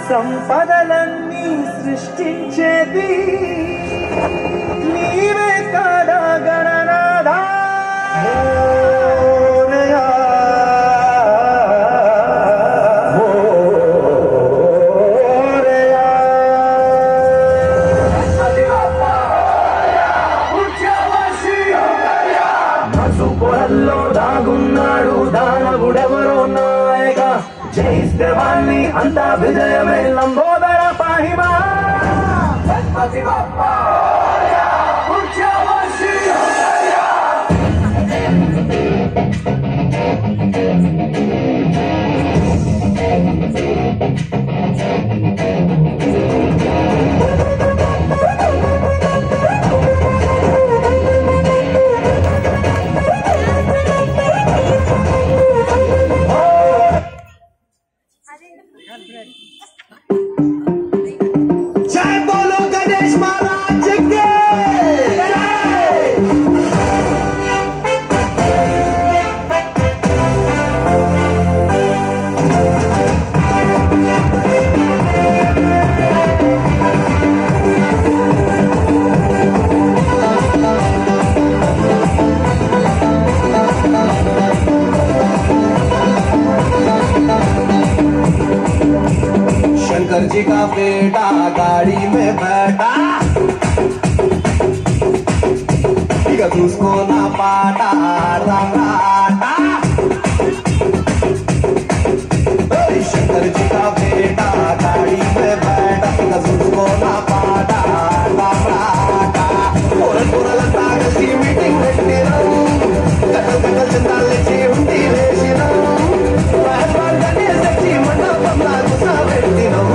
సంపదలన్నీ సృష్టించేది నీవే కాదా గణనాదా ఓరయా. మనసు పొరల్లో దాగున్నాడు దానవుడెవరో నాయక జయిస్తే వాణ్ణి అంతా విజయమే లంబోదర పాహిమా जय बोलो गणेश महाराज के जय! शंकर जी का बेटा गाड़ी में बैठा इక చూసుకో నా పాట రంగాట ఓయ్ శంకర్ जी का बेटा गाड़ी में बैठा ఇక చూసుకో నా పాట రంగాట పొర పొరలంతా కలిసి మీటింగ్ పెట్టినాం కట్టలు కట్టలు చందాలు ఇచ్చి ఉండి వేసినాం గణేష్ తెచ్చి మండపంలా కూర్చోబెట్టినాం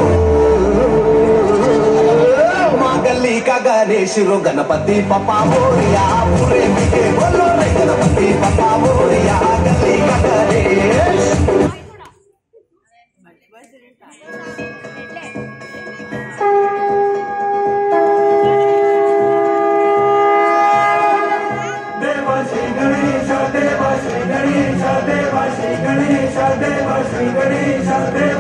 మా గల్లీ का गणेश रो गणपति पप्पा मोरिया पूरे मिटे बोलो रे गणपति पप्पा मोरिया गली का गणेश देवा श्री गणेश देवा श्री गणेश देवा श्री गणेश देवा श्री गणेश देवा